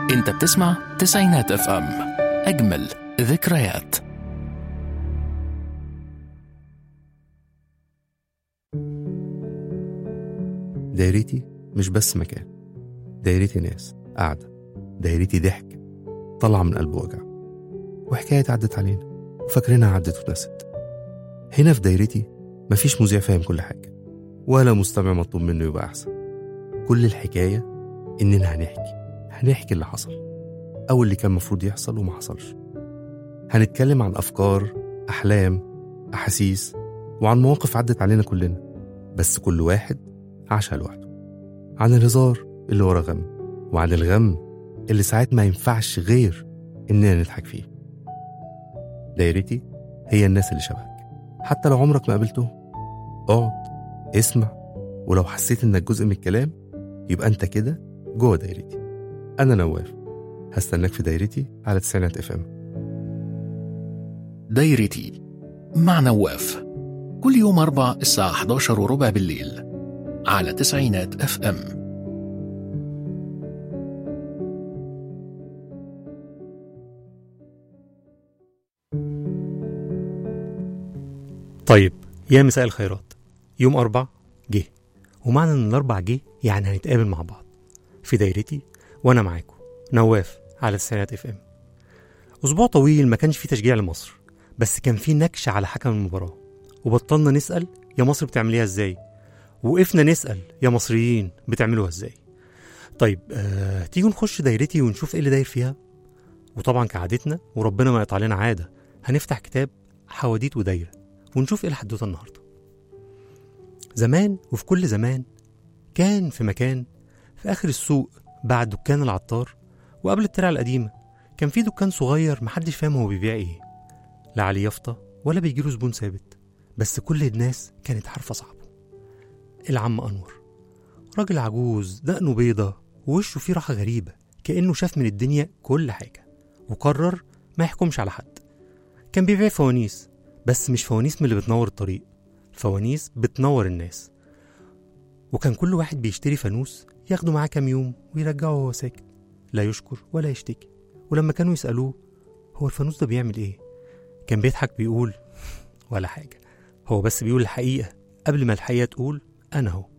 انت بتسمع تسعينات اف ام اجمل ذكريات دايرتي مش بس مكان دايرتي ناس قاعدة دايرتي ضحك طلع من قلب وجع وحكاية عدت علينا وفاكرينها عدت ونست هنا في دايرتي مفيش مذيع فاهم كل حاجة ولا مستمع مطلوب منه يبقى أحسن كل الحكاية إننا هنحكي هنحكي اللي حصل أو اللي كان مفروض يحصل وما حصلش هنتكلم عن أفكار أحلام أحاسيس وعن مواقف عدت علينا كلنا بس كل واحد عاشها لوحده عن الهزار اللي ورا غم وعن الغم اللي ساعات ما ينفعش غير إننا نضحك فيه دايرتي هي الناس اللي شبهك حتى لو عمرك ما قابلتهم اقعد اسمع ولو حسيت انك جزء من الكلام يبقى انت كده جوه دايرتي انا نواف هستناك في دايرتي على تسعينات اف ام دايرتي مع نواف كل يوم أربع الساعة 11 وربع بالليل على تسعينات اف ام طيب يا مساء الخيرات يوم أربع جه ومعنى إن الأربع جه يعني هنتقابل مع بعض في دايرتي وأنا معاكم نواف على السنات اف ام أسبوع طويل ما كانش فيه تشجيع لمصر بس كان فيه نكش على حكم المباراة وبطلنا نسأل يا مصر بتعمليها ازاي وقفنا نسأل يا مصريين بتعملوها ازاي طيب آه، تيجوا نخش دايرتي ونشوف ايه اللي داير فيها وطبعا كعادتنا وربنا ما يقطع لنا عادة هنفتح كتاب حواديت ودايرة ونشوف ايه الحدوته النهارده زمان وفي كل زمان كان في مكان في اخر السوق بعد دكان العطار وقبل الترعه القديمه كان في دكان صغير محدش فاهم هو بيبيع ايه لا عليه يافطه ولا بيجيله زبون ثابت بس كل الناس كانت عارفه صاحبه العم انور راجل عجوز دقنه بيضة ووشه فيه راحة غريبة كأنه شاف من الدنيا كل حاجة وقرر ما يحكمش على حد كان بيبيع فوانيس بس مش فوانيس من اللي بتنور الطريق فوانيس بتنور الناس وكان كل واحد بيشتري فانوس ياخده معاه كام يوم ويرجعه وهو ساكت لا يشكر ولا يشتكي ولما كانوا يسألوه هو الفانوس ده بيعمل ايه كان بيضحك بيقول ولا حاجة هو بس بيقول الحقيقة قبل ما الحقيقة تقول أنا هو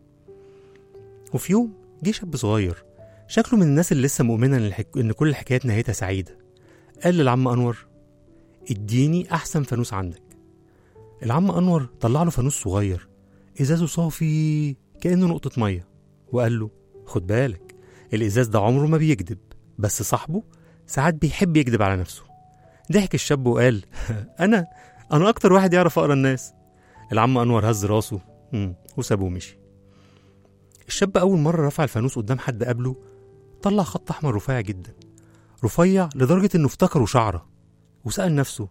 وفي يوم جه شاب صغير شكله من الناس اللي لسه مؤمنة إن, الحك... إن كل الحكايات نهايتها سعيدة قال للعم أنور اديني أحسن فانوس عندك العم أنور طلع له فانوس صغير إزازه صافي كأنه نقطة مية وقال له خد بالك الإزاز ده عمره ما بيكذب بس صاحبه ساعات بيحب يكذب على نفسه ضحك الشاب وقال أنا أنا أكتر واحد يعرف أقرأ الناس العم أنور هز راسه مم، وسابه ومشي الشاب أول مرة رفع الفانوس قدام حد قبله طلع خط أحمر رفيع جدا رفيع لدرجة إنه افتكره شعرة وسأل نفسه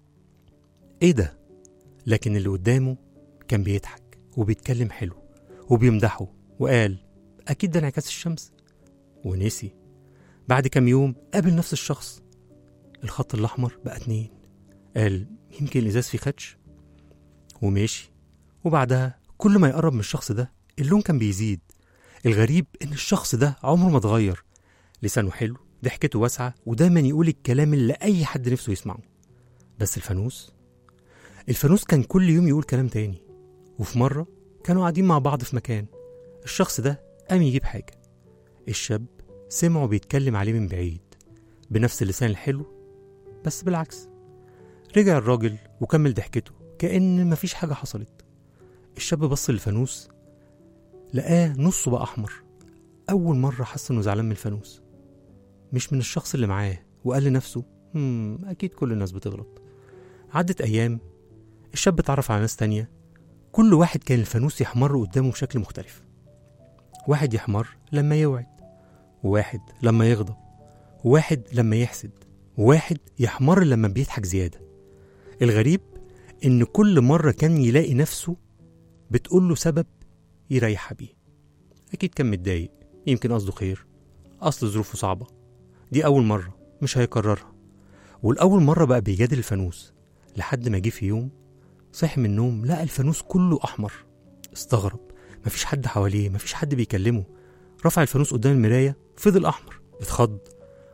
إيه ده؟ لكن اللي قدامه كان بيضحك وبيتكلم حلو وبيمدحه وقال أكيد ده انعكاس الشمس ونسي بعد كام يوم قابل نفس الشخص الخط الأحمر بقى اتنين قال يمكن الإزاز فيه خدش ومشي وبعدها كل ما يقرب من الشخص ده اللون كان بيزيد الغريب إن الشخص ده عمره ما اتغير لسانه حلو ضحكته واسعة ودايما يقول الكلام اللي أي حد نفسه يسمعه بس الفانوس الفانوس كان كل يوم يقول كلام تاني وفي مرة كانوا قاعدين مع بعض في مكان الشخص ده قام يجيب حاجة الشاب سمعه بيتكلم عليه من بعيد بنفس اللسان الحلو بس بالعكس رجع الراجل وكمل ضحكته كأن مفيش حاجة حصلت الشاب بص للفانوس لقاه نصه بقى أحمر أول مرة حس إنه زعلان من الفانوس مش من الشخص اللي معاه وقال لنفسه هم أكيد كل الناس بتغلط عدت أيام الشاب اتعرف على ناس تانية كل واحد كان الفانوس يحمر قدامه بشكل مختلف واحد يحمر لما يوعد وواحد لما يغضب وواحد لما يحسد وواحد يحمر لما بيضحك زيادة الغريب إن كل مرة كان يلاقي نفسه بتقول له سبب يريحها بيه أكيد كان متضايق يمكن قصده خير أصل ظروفه صعبة دي أول مرة مش هيكررها والأول مرة بقى بيجادل الفانوس لحد ما جه في يوم صحي من النوم لقى الفانوس كله أحمر استغرب مفيش حد حواليه مفيش حد بيكلمه رفع الفانوس قدام المراية فضل أحمر اتخض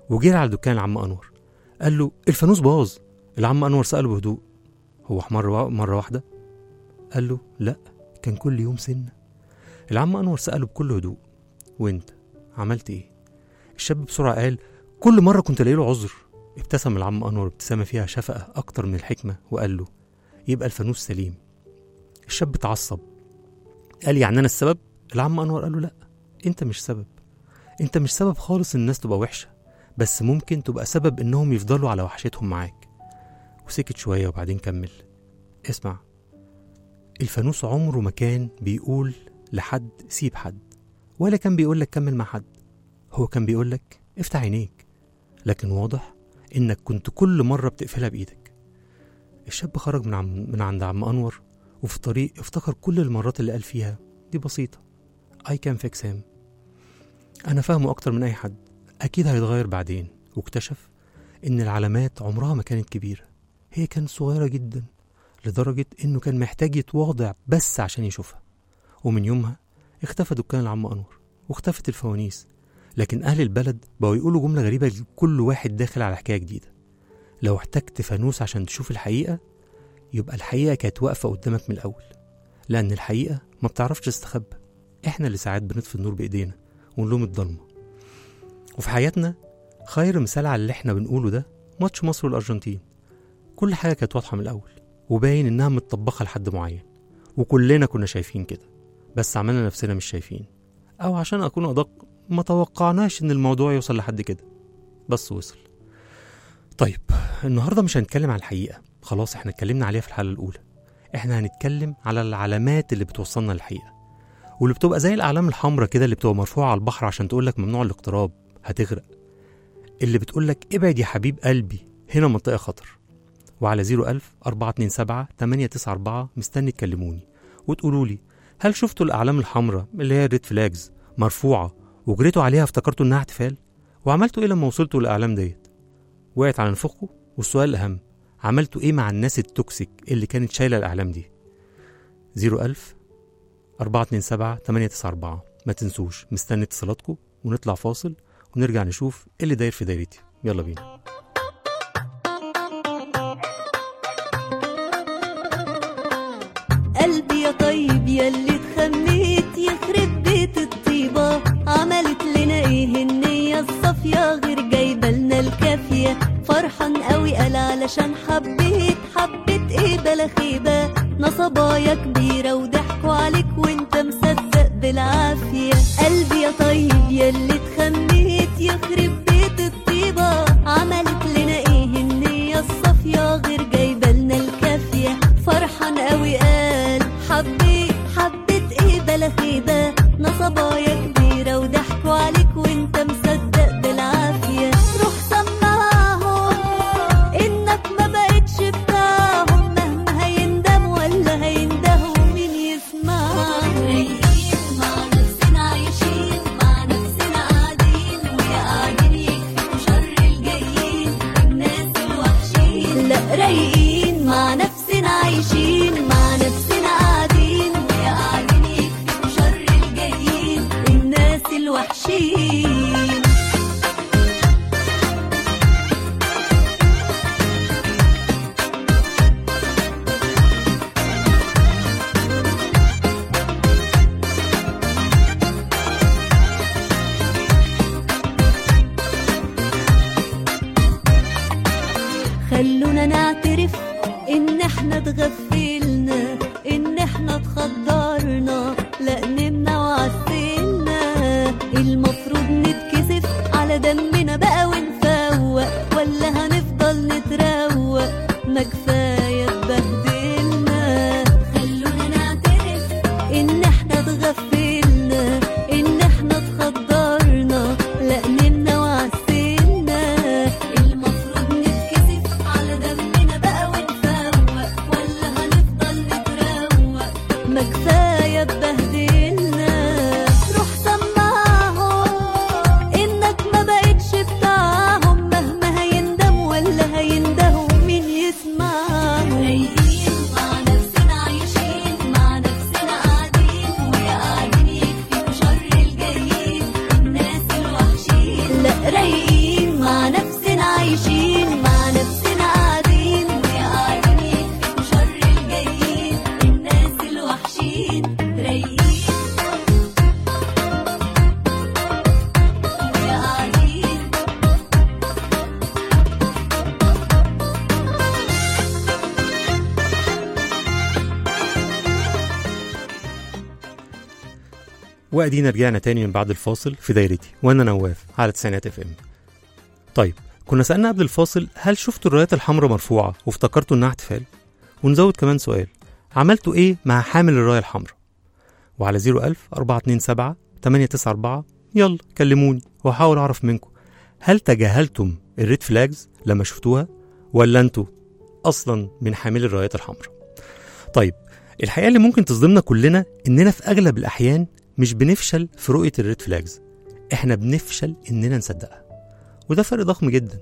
وجري على دكان العم انور قال له الفانوس باظ العم انور ساله بهدوء هو احمر وا- مره واحده قال له لا كان كل يوم سنه العم انور ساله بكل هدوء وانت عملت ايه الشاب بسرعه قال كل مره كنت الاقي له عذر ابتسم العم انور ابتسامه فيها شفقه اكتر من الحكمه وقال له يبقى الفانوس سليم الشاب اتعصب قال يعني انا السبب العم انور قال له لا انت مش سبب انت مش سبب خالص ان الناس تبقى وحشه بس ممكن تبقى سبب انهم يفضلوا على وحشتهم معاك وسكت شويه وبعدين كمل اسمع الفانوس عمره ما كان بيقول لحد سيب حد ولا كان بيقول لك كمل مع حد هو كان بيقول لك افتح عينيك لكن واضح انك كنت كل مره بتقفلها بايدك الشاب خرج من عم من عند عم انور وفي الطريق افتكر كل المرات اللي قال فيها دي بسيطه I can fix him انا فاهمه اكتر من اي حد اكيد هيتغير بعدين واكتشف ان العلامات عمرها ما كانت كبيره هي كانت صغيره جدا لدرجه انه كان محتاج يتواضع بس عشان يشوفها ومن يومها اختفى دكان العم انور واختفت الفوانيس لكن اهل البلد بقوا يقولوا جمله غريبه لكل واحد داخل على حكايه جديده لو احتجت فانوس عشان تشوف الحقيقه يبقى الحقيقه كانت واقفه قدامك من الاول لان الحقيقه ما بتعرفش تستخبى احنا اللي ساعات بنطفي النور بايدينا ونلوم الضلمه وفي حياتنا خير مثال على اللي احنا بنقوله ده ماتش مصر والارجنتين كل حاجه كانت واضحه من الاول وباين انها متطبخه لحد معين وكلنا كنا شايفين كده بس عملنا نفسنا مش شايفين او عشان اكون ادق ما توقعناش ان الموضوع يوصل لحد كده بس وصل طيب النهارده مش هنتكلم عن الحقيقه خلاص احنا اتكلمنا عليها في الحلقه الاولى احنا هنتكلم على العلامات اللي بتوصلنا للحقيقه واللي بتبقى زي الاعلام الحمراء كده اللي بتبقى مرفوعه على البحر عشان تقول لك ممنوع الاقتراب هتغرق اللي بتقول لك ابعد يا حبيب قلبي هنا منطقه خطر وعلى 01000 427 894 مستني تكلموني وتقولوا لي هل شفتوا الاعلام الحمراء اللي هي الريد فلاجز مرفوعه وجريتوا عليها افتكرتوا انها احتفال وعملتوا ايه لما وصلتوا للاعلام ديت وقعت على نفوخكم والسؤال الاهم عملتوا ايه مع الناس التوكسيك اللي كانت شايله الاعلام دي 01000 427 894 ما تنسوش مستني اتصالاتكم ونطلع فاصل ونرجع نشوف ايه اللي داير في دايرتي يلا بينا قلبي يا طيب ياللي اتخميت يخرب بيت الطيبة عملت لنا ايه النية الصافية غير جايبة لنا الكافية فرحان قوي قال علشان حبيت حبيت ايه بلا خيبة نصبايا كبيرة وضحكوا عليك وانت مصدق بالعافية قلبي يا طيب ياللي اتخميت يخرب بيت الطيبة عملت لنا ايه النية الصافية غير جايبة لنا الكافية فرحان قوي قال حبيت حبيت ايه بلا خيبة نصبايا كبيرة وضحكوا عليك وانت مصدق بالعافية روح سمعهم انك ما بقتش بتاعهم مهما هيندم ولا هيندهوا مين يسمعهم رايقين مع نفسنا عايشين مع نفسنا قاعدين ويا قاعدين يكفوا شر الجايين الناس الوحشين لا رايقين مع نفسنا عايشين مع نفسنا قاعدين ويا قاعدين يكفوا شر الجايين الناس الوحشين خلونا نعترف ان احنا اتغفلنا ان احنا اتخدرنا لا نمنا وعسلنا المفروض نتكسف على دمنا بقى ونفوق ولا هنفضل نتروق ما كفايه اتبهدلنا خلونا نعترف ان احنا اتغفلنا ان احنا اتخدرنا لا نمنا وعسلنا المفروض نتكسف على دمنا بقى ونفوق ولا هنفضل نتروق ما كفايه اتبهدلنا روح سمعهم انك ما بقتش بتاعهم وادينا رجعنا تاني من بعد الفاصل في دايرتي وانا نواف على تسعينات اف ام طيب كنا سالنا قبل الفاصل هل شفتوا الرايات الحمراء مرفوعه وافتكرتوا انها احتفال ونزود كمان سؤال عملتوا ايه مع حامل الرايه الحمراء وعلى 01000 427 894 يلا كلموني وهحاول اعرف منكم هل تجاهلتم الريد فلاجز لما شفتوها ولا انتوا اصلا من حاملي الرايات الحمراء طيب الحقيقه اللي ممكن تصدمنا كلنا اننا في اغلب الاحيان مش بنفشل في رؤيه الريد فلاجز احنا بنفشل اننا نصدقها وده فرق ضخم جدا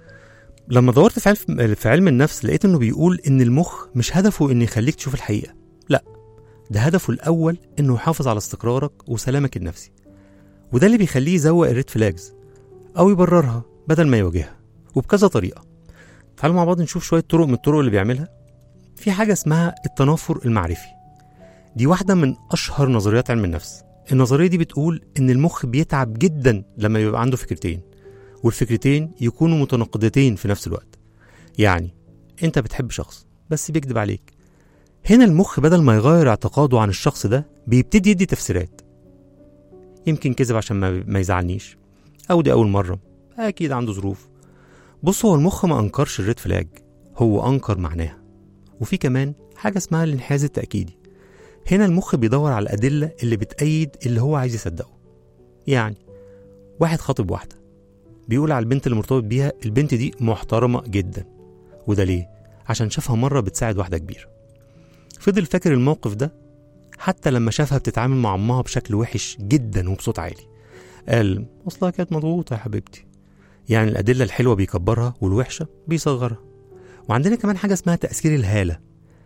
لما دورت في علم في علم النفس لقيت انه بيقول ان المخ مش هدفه انه يخليك تشوف الحقيقه لا ده هدفه الاول انه يحافظ على استقرارك وسلامك النفسي وده اللي بيخليه يزوق الريد فلاجز او يبررها بدل ما يواجهها وبكذا طريقه تعالوا مع بعض نشوف شويه طرق من الطرق اللي بيعملها في حاجه اسمها التنافر المعرفي دي واحده من اشهر نظريات علم النفس النظريه دي بتقول ان المخ بيتعب جدا لما يبقى عنده فكرتين والفكرتين يكونوا متناقضتين في نفس الوقت يعني انت بتحب شخص بس بيكذب عليك هنا المخ بدل ما يغير اعتقاده عن الشخص ده بيبتدي يدي تفسيرات يمكن كذب عشان ما, ما يزعلنيش او دي اول مره اكيد عنده ظروف بص هو المخ ما انكرش الريد فلاج هو انكر معناها وفي كمان حاجه اسمها الانحياز التاكيدي هنا المخ بيدور على الادله اللي بتأيد اللي هو عايز يصدقه يعني واحد خاطب واحده بيقول على البنت اللي مرتبط بيها البنت دي محترمه جدا وده ليه عشان شافها مره بتساعد واحده كبيره فضل فاكر الموقف ده حتى لما شافها بتتعامل مع امها بشكل وحش جدا وبصوت عالي قال اصلها كانت مضغوطه يا حبيبتي يعني الادله الحلوه بيكبرها والوحشه بيصغرها وعندنا كمان حاجه اسمها تاثير الهاله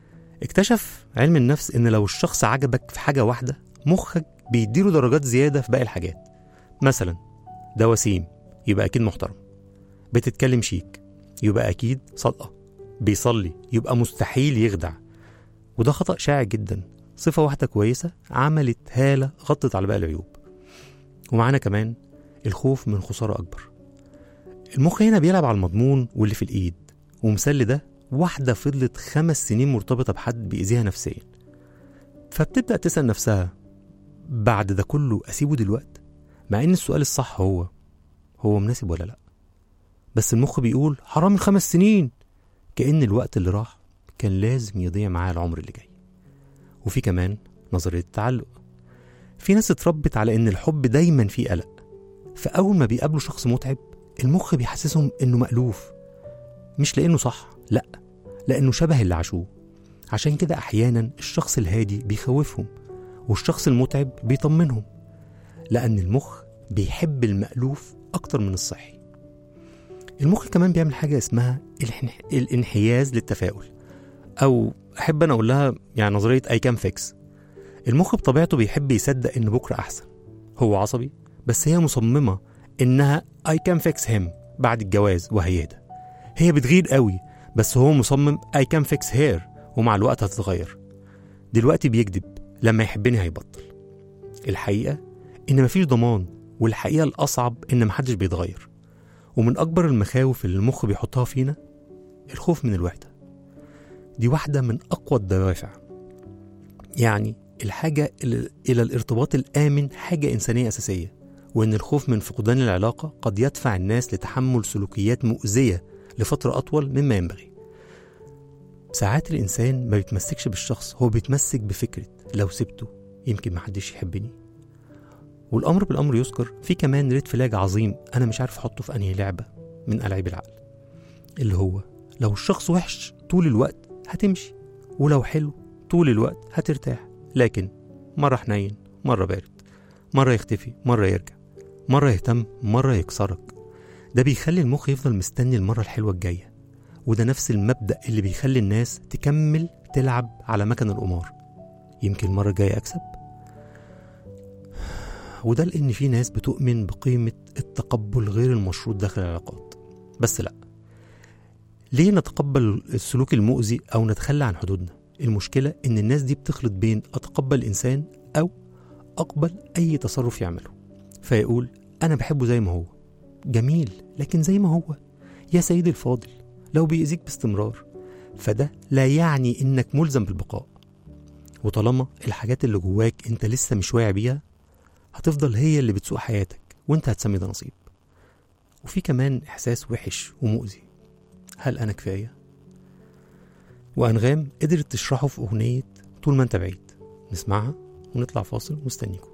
اكتشف علم النفس ان لو الشخص عجبك في حاجه واحده مخك بيديله درجات زياده في باقي الحاجات مثلا ده وسيم يبقى اكيد محترم بتتكلم شيك يبقى اكيد صادقه بيصلي يبقى مستحيل يخدع وده خطأ شائع جدا صفة واحدة كويسة عملت هالة غطت على باقي العيوب ومعانا كمان الخوف من خسارة أكبر المخ هنا بيلعب على المضمون واللي في الإيد ومثال ده واحدة فضلت خمس سنين مرتبطة بحد بيأذيها نفسيا فبتبدأ تسأل نفسها بعد ده كله أسيبه دلوقتي مع إن السؤال الصح هو هو مناسب ولا لأ بس المخ بيقول حرام الخمس سنين كأن الوقت اللي راح كان لازم يضيع معاه العمر اللي جاي وفي كمان نظرية التعلق في ناس اتربت على ان الحب دايما فيه قلق فأول ما بيقابلوا شخص متعب المخ بيحسسهم انه مألوف مش لانه صح لا لانه شبه اللي عاشوه عشان كده احيانا الشخص الهادي بيخوفهم والشخص المتعب بيطمنهم لان المخ بيحب المألوف اكتر من الصحي المخ كمان بيعمل حاجة اسمها الانح- الانحياز للتفاؤل او احب انا اقول لها يعني نظريه اي كان فيكس المخ بطبيعته بيحب يصدق ان بكره احسن هو عصبي بس هي مصممه انها اي كان فيكس هيم بعد الجواز وهيهدى هي بتغير قوي بس هو مصمم اي كان فيكس هير ومع الوقت هتتغير دلوقتي بيكذب لما يحبني هيبطل الحقيقه ان مفيش ضمان والحقيقه الاصعب ان محدش بيتغير ومن اكبر المخاوف اللي المخ بيحطها فينا الخوف من الوحده دي واحدة من أقوى الدوافع يعني الحاجة إلى إلى الارتباط الآمن حاجة إنسانية أساسية وإن الخوف من فقدان العلاقة قد يدفع الناس لتحمل سلوكيات مؤذية لفترة أطول مما ينبغي ساعات الإنسان ما بيتمسكش بالشخص هو بيتمسك بفكرة لو سبته يمكن محدش يحبني والأمر بالأمر يذكر في كمان ريد فلاج عظيم أنا مش عارف أحطه في أنهي لعبة من ألعاب العقل اللي هو لو الشخص وحش طول الوقت هتمشي ولو حلو طول الوقت هترتاح لكن مرة حنين مرة بارد مرة يختفي مرة يرجع مرة يهتم مرة يكسرك ده بيخلي المخ يفضل مستني المرة الحلوة الجاية وده نفس المبدأ اللي بيخلي الناس تكمل تلعب على مكن القمار يمكن المرة الجاية أكسب وده لأن في ناس بتؤمن بقيمة التقبل غير المشروط داخل العلاقات بس لأ ليه نتقبل السلوك المؤذي أو نتخلى عن حدودنا؟ المشكلة إن الناس دي بتخلط بين أتقبل الإنسان أو أقبل أي تصرف يعمله فيقول أنا بحبه زي ما هو جميل لكن زي ما هو يا سيدي الفاضل لو بيأذيك باستمرار فده لا يعني إنك ملزم بالبقاء وطالما الحاجات اللي جواك أنت لسه مش واعي بيها هتفضل هي اللي بتسوق حياتك وانت هتسمي ده نصيب وفي كمان إحساس وحش ومؤذي هل أنا كفاية؟ وأنغام قدرت تشرحه في أغنية طول ما أنت بعيد نسمعها ونطلع فاصل مستنيكم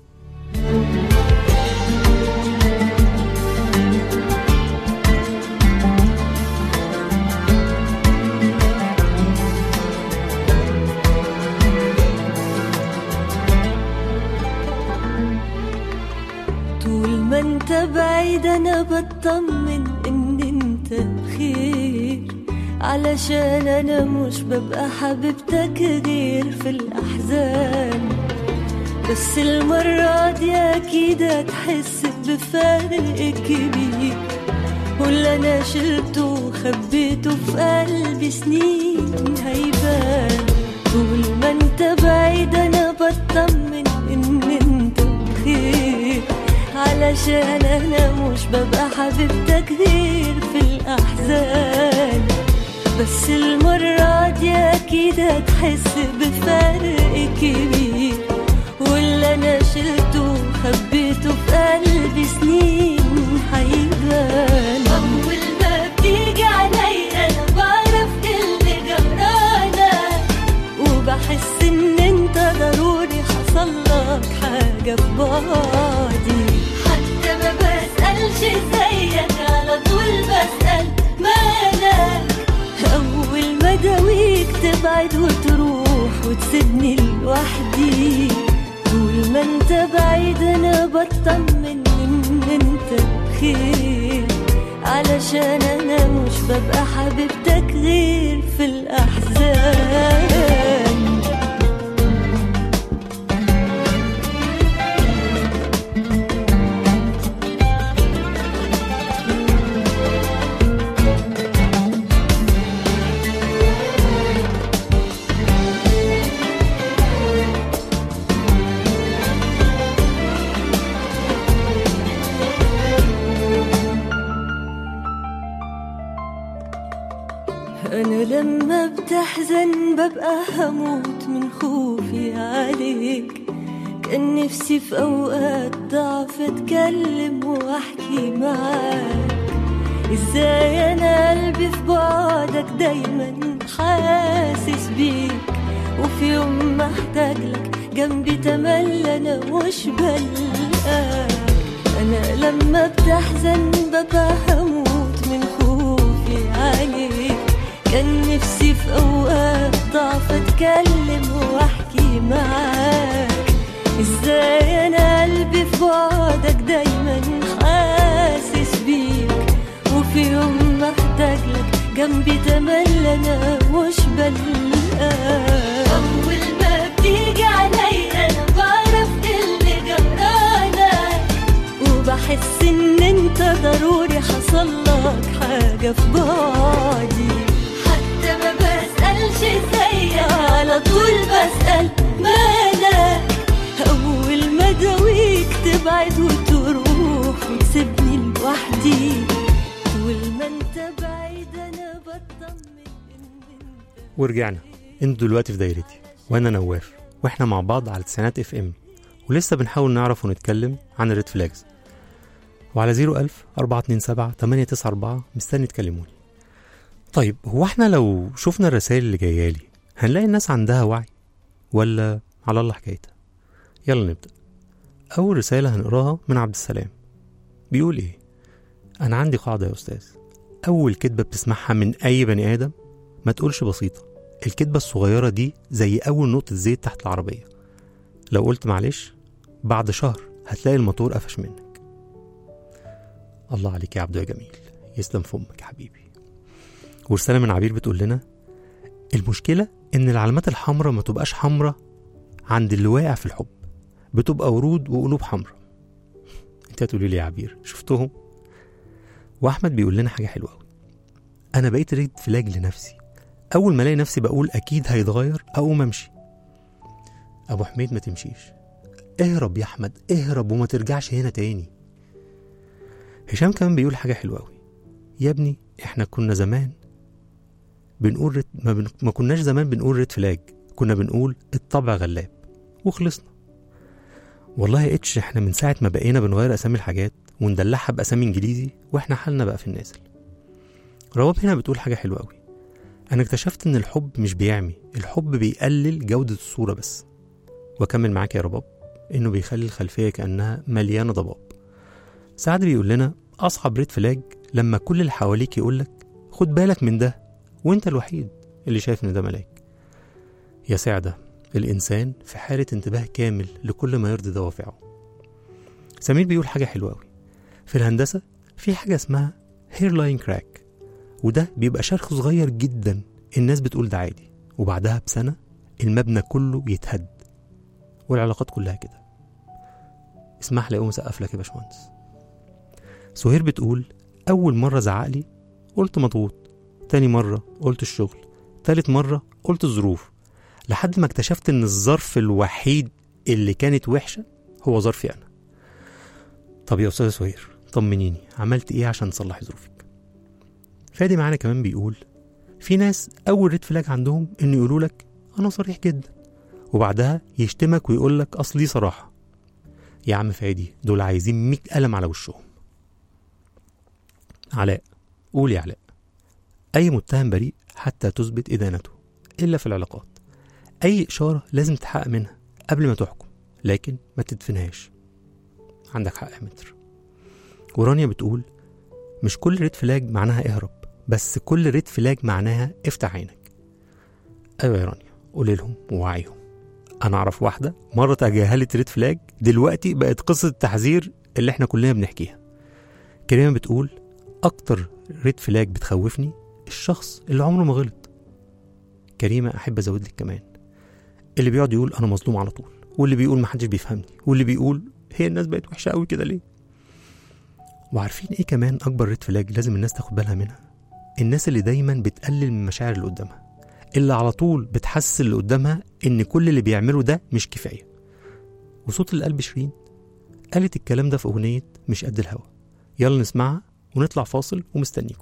طول ما انت بعيد انا بطمن ان انت بخير علشان انا مش ببقى حبيبتك غير في الاحزان بس المرة دي اكيد هتحس بفرق كبير واللي انا شلته وخبيته في قلبي سنين هيبان طول ما انت بعيد انا بطمن ان انت بخير علشان انا مش ببقى حبيبتك غير في الاحزان بس المرة دي اكيد هتحس بفرق كبير واللي انا شلته وخبيته في قلبي سنين هيبان اول ما بتيجي عليا انا بعرف اللي جرانا وبحس ان انت ضروري حصل لك حاجة في بعدي حتى ما بسألش زيك على طول بسأل مالك أول ما داويك تبعد وتروح وتسيبني لوحدي طول ما انت بعيد انا بطمن ان انت بخير علشان انا مش ببقى حبيبتك غير في الاحزان أنا لما بتحزن ببقى هموت من خوفي عليك كان نفسي في أوقات ضعف أتكلم وأحكي معاك إزاي أنا قلبي في بعدك دايما حاسس بيك وفي يوم محتاج لك جنبي تملى أنا مش بلقاك أنا لما بتحزن ببقى هموت من خوفي عليك كان نفسي في أوقات ضعف أتكلم وأحكي معاك إزاي أنا قلبي في بعدك دايما حاسس بيك وفي يوم محتاج لك جنبي تملى أنا مش بلقاك أول ما بتيجي عليا أنا بعرف اللي جرانا وبحس إن أنت ضروري حصل لك حاجة في بعدي حتى ما بسألش زيك على طول بسأل مالك أول ما داويك تبعد وتروح وتسيبني لوحدي طول ما أنت بعيد أنا بطمن إن أنت ورجعنا انتوا دلوقتي في دايرتي وانا نواف واحنا مع بعض على تسعينات اف ام ولسه بنحاول نعرف ونتكلم عن الريد فلاجز وعلى 01000 427 894 مستني تكلموني طيب هو احنا لو شفنا الرسائل اللي جايه لي هنلاقي الناس عندها وعي ولا على الله حكايتها يلا نبدا اول رساله هنقراها من عبد السلام بيقول ايه انا عندي قاعده يا استاذ اول كدبه بتسمعها من اي بني ادم ما تقولش بسيطه الكدبه الصغيره دي زي اول نقطه زيت تحت العربيه لو قلت معلش بعد شهر هتلاقي الموتور قفش منك الله عليك يا عبدو يا جميل يسلم فمك يا حبيبي ورسالة من عبير بتقول لنا المشكلة إن العلامات الحمراء ما تبقاش حمراء عند اللي واقع في الحب بتبقى ورود وقلوب حمراء انت هتقولي لي يا عبير شفتهم واحمد بيقول لنا حاجة حلوة قوي انا بقيت ريد فلاج لنفسي اول ما الاقي نفسي بقول اكيد هيتغير اقوم امشي ابو حميد ما تمشيش اهرب يا احمد اهرب وما ترجعش هنا تاني هشام كمان بيقول حاجة حلوة قوي يا ابني احنا كنا زمان بنقول ريد ما, بن... ما كناش زمان بنقول ريد فلاج كنا بنقول الطبع غلاب وخلصنا والله يا اتش احنا من ساعة ما بقينا بنغير أسامي الحاجات وندلعها بأسامي إنجليزي واحنا حالنا بقى في النازل رواب هنا بتقول حاجة حلوة أوي أنا اكتشفت إن الحب مش بيعمي الحب بيقلل جودة الصورة بس وأكمل معاك يا رباب إنه بيخلي الخلفية كأنها مليانة ضباب سعد بيقول لنا أصعب ريد فلاج لما كل اللي حواليك يقولك خد بالك من ده وانت الوحيد اللي شايف ان ده ملاك يا سعدة الإنسان في حالة انتباه كامل لكل ما يرضي دوافعه سمير بيقول حاجة حلوة أوي في الهندسة في حاجة اسمها هيرلاين كراك وده بيبقى شرخ صغير جدا الناس بتقول ده عادي وبعدها بسنة المبنى كله يتهد والعلاقات كلها كده اسمح لي أقوم أسقف لك يا باشمهندس سهير بتقول أول مرة زعق لي قلت مضغوط تاني مرة قلت الشغل تالت مرة قلت الظروف لحد ما اكتشفت ان الظرف الوحيد اللي كانت وحشة هو ظرفي انا طب يا استاذة سهير طمنيني عملت ايه عشان تصلحي ظروفك فادي معانا كمان بيقول في ناس اول ريد فلاج عندهم انه يقولوا لك انا صريح جدا وبعدها يشتمك ويقول لك اصل دي صراحة يا عم فادي دول عايزين 100 قلم على وشهم علاء قول يا علاء أي متهم بريء حتى تثبت إدانته إلا في العلاقات أي إشارة لازم تحقق منها قبل ما تحكم لكن ما تدفنهاش عندك حق يا متر ورانيا بتقول مش كل ريد فلاج معناها اهرب بس كل ريد فلاج معناها افتح عينك ايوه يا رانيا قولي لهم ووعيهم انا اعرف واحده مره تجاهلت ريد فلاج دلوقتي بقت قصه التحذير اللي احنا كلنا بنحكيها كريمه بتقول اكتر ريد فلاج بتخوفني الشخص اللي عمره ما غلط كريمه احب ازود لك كمان اللي بيقعد يقول انا مظلوم على طول واللي بيقول محدش بيفهمني واللي بيقول هي الناس بقت وحشه قوي كده ليه وعارفين ايه كمان اكبر ريد فلاج لازم الناس تاخد بالها منها الناس اللي دايما بتقلل من المشاعر اللي قدامها اللي على طول بتحسس اللي قدامها ان كل اللي بيعمله ده مش كفايه وصوت القلب شيرين قالت الكلام ده في اغنيه مش قد الهوا يلا نسمعها ونطلع فاصل ومستنيكم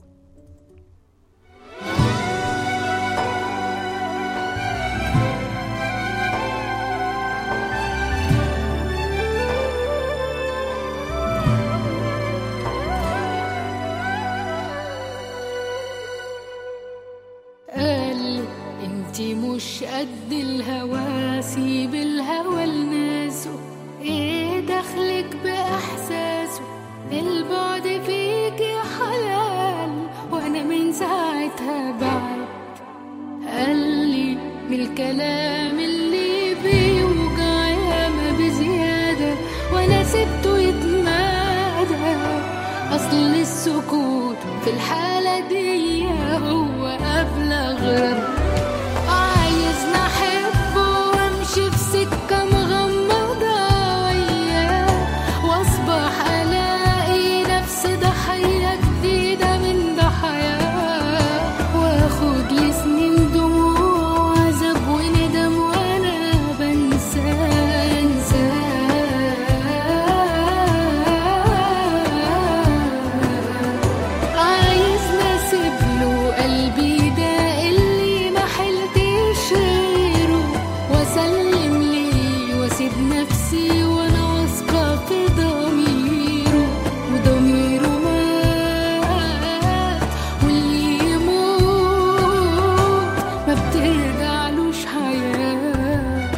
قال انتي مش قد الهوى سيب الهوى لناسه ايه دخلك باحساسه البعد فيك يا حلال وانا من ساعتها بعد قال لي من الكلام اللي بيوجع ياما بزيادة وانا سبته يتمادى اصل السكوت في الحالة دي هو ابلغ رد عايزني احبه وامشي في سكة مغمضة وياه واصبح الاقي نفسي ضحية جديدة من ضحاياه واخد لي سنين دموع وعذاب وندم وانا بنسى انساه عايز نسيب له قلبي ده اللي ما حلتش غيره واسلم ليه واسيب نفسي وانا واثقه في ضميره وضميره مات واللي يموت ما بترجعلوش حياه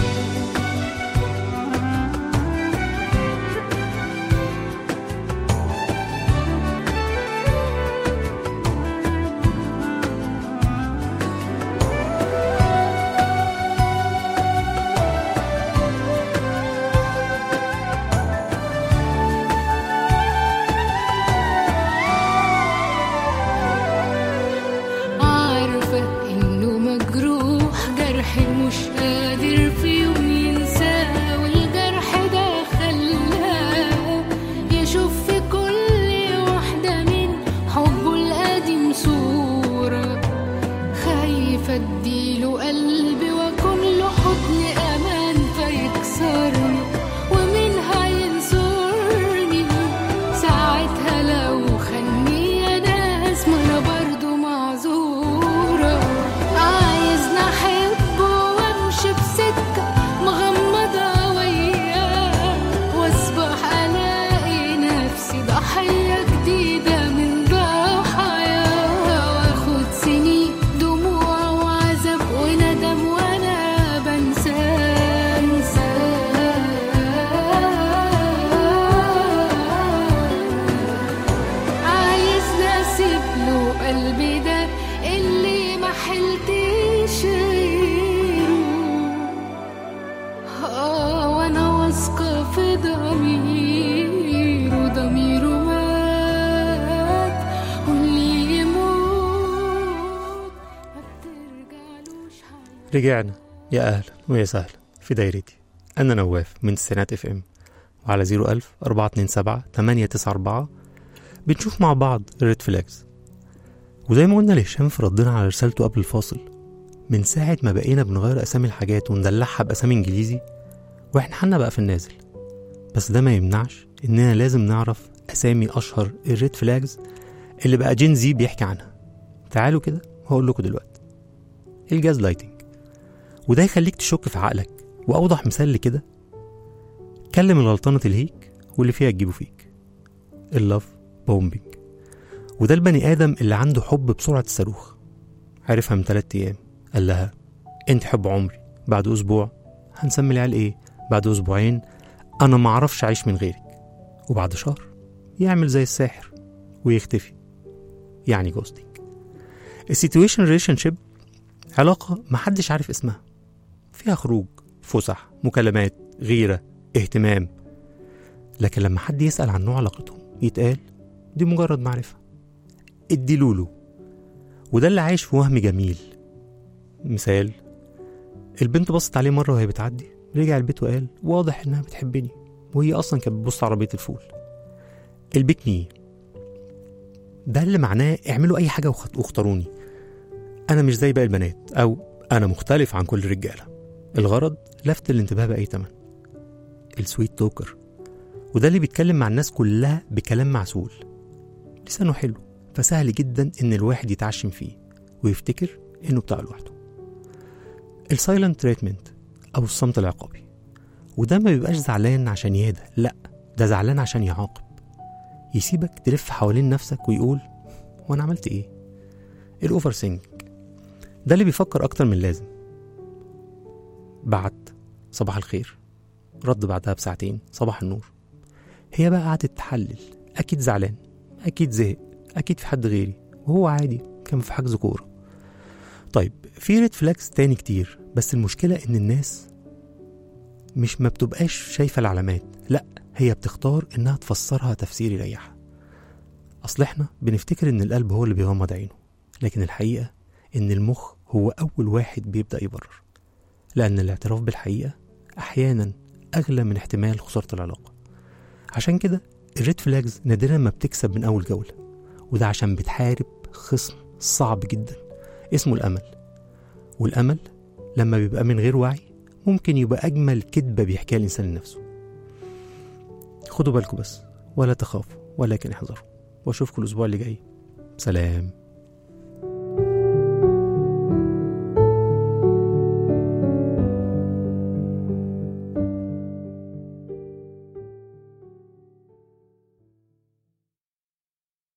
عارفة إنه مجروح جرحي مش قادر في يوم ينساه والجرح ده خلاه يشوف في كل واحدة من حبه القديم صورة خايفة اديله قلبي واكون له حضن امان فيكسرني ومين هينصرني ساعتها لو خلني يا ناس ما انا برضه معذورة عايزني احبه وامشي في سكة مغمضة وياه رجعنا يا أهلا ويا سهلا في دايرتي أنا نواف من تسعينات اف ام وعلى 01000 427 894 بنشوف مع بعض الريد فلاجز وزي ما قلنا لهشام في ردنا على رسالته قبل الفاصل من ساعة ما بقينا بنغير أسامي الحاجات وندلعها بأسامي إنجليزي وإحنا حالنا بقى في النازل بس ده ما يمنعش إننا لازم نعرف أسامي أشهر الريد فلاجز اللي بقى جين زي بيحكي عنها تعالوا كده هقول لكم دلوقتي الجاز لايتنج وده يخليك تشك في عقلك وأوضح مثال لكده كلم الغلطانة تلهيك واللي فيها تجيبه فيك اللاف بومبينج وده البني آدم اللي عنده حب بسرعة الصاروخ عرفها من تلات أيام قال لها انت حب عمري بعد أسبوع هنسمي العيال ايه بعد أسبوعين أنا معرفش أعيش من غيرك وبعد شهر يعمل زي الساحر ويختفي يعني جوستنج السيتويشن ريليشن شيب علاقة محدش عارف اسمها فيها خروج فسح مكالمات غيرة اهتمام لكن لما حد يسأل عن نوع علاقتهم يتقال دي مجرد معرفة اديلوله وده اللي عايش في وهم جميل مثال البنت بصت عليه مرة وهي بتعدي رجع البيت وقال واضح انها بتحبني وهي اصلا كانت بتبص عربية الفول البيك مي ده اللي معناه اعملوا اي حاجة واخت- واختاروني انا مش زي باقي البنات او انا مختلف عن كل الرجالة الغرض لفت الانتباه بأي تمن السويت توكر وده اللي بيتكلم مع الناس كلها بكلام معسول لسانه حلو فسهل جدا ان الواحد يتعشم فيه ويفتكر انه بتاع لوحده السايلنت تريتمنت او الصمت العقابي وده ما بيبقاش زعلان عشان يهدى لا ده زعلان عشان يعاقب يسيبك تلف حوالين نفسك ويقول وانا عملت ايه الاوفر سينك ده اللي بيفكر اكتر من لازم بعت صباح الخير رد بعدها بساعتين صباح النور هي بقى قعدت تحلل اكيد زعلان اكيد زهق اكيد في حد غيري وهو عادي كان في حجز كوره طيب في ريد فلاكس تاني كتير بس المشكله ان الناس مش ما بتبقاش شايفه العلامات لا هي بتختار انها تفسرها تفسير يريحها اصل احنا بنفتكر ان القلب هو اللي بيغمض عينه لكن الحقيقه ان المخ هو اول واحد بيبدا يبرر لان الاعتراف بالحقيقه احيانا اغلى من احتمال خساره العلاقه عشان كده الريد فلاجز نادرا ما بتكسب من اول جوله وده عشان بتحارب خصم صعب جدا اسمه الامل والامل لما بيبقى من غير وعي ممكن يبقى اجمل كذبه بيحكيها الانسان لنفسه خدوا بالكم بس ولا تخافوا ولكن احذروا واشوفكم الاسبوع اللي جاي سلام